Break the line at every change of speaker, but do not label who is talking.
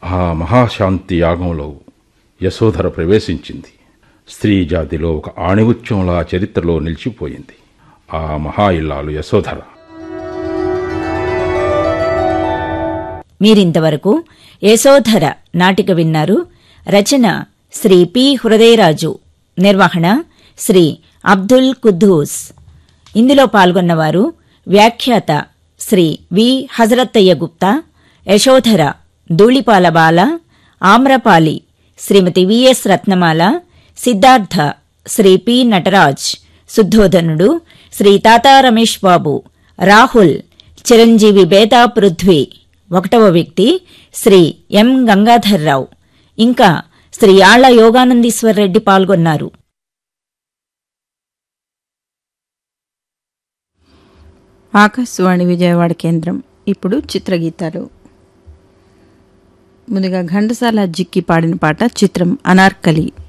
ఆ మహాశాంతి యాగంలో యశోధర ప్రవేశించింది స్త్రీ జాతిలో ఒక ఆణిముత్యంలా చరిత్రలో నిలిచిపోయింది ఆ మహా ఇల్లాలు యశోధర
మీరింతవరకు యశోధర నాటిక విన్నారు రచన శ్రీ పి హృదయరాజు నిర్వహణ శ్రీ అబ్దుల్ కుద్దూస్ ఇందులో పాల్గొన్నవారు వ్యాఖ్యాత శ్రీ వి హజరత్తయ్య గుప్తా యశోధర ధూళిపాల బాల ఆమ్రపాలి శ్రీమతి విఎస్ రత్నమాల సిద్ధార్థ శ్రీ పి నటరాజ్ శుద్ధోధనుడు శ్రీ తాతా రమేష్ బాబు రాహుల్ చిరంజీవి బేతా పృథ్వీ ఒకటవ వ్యక్తి శ్రీ ఎం గంగాధర్రావు ఇంకా శ్రీ ఆళ్ల యోగానందీశ్వరరెడ్డి పాల్గొన్నారు
ఆకాశవాణి విజయవాడ కేంద్రం ఇప్పుడు చిత్రగీతాలు ముందుగా ఘంటసాల జిక్కి పాడిన పాట చిత్రం అనార్కలి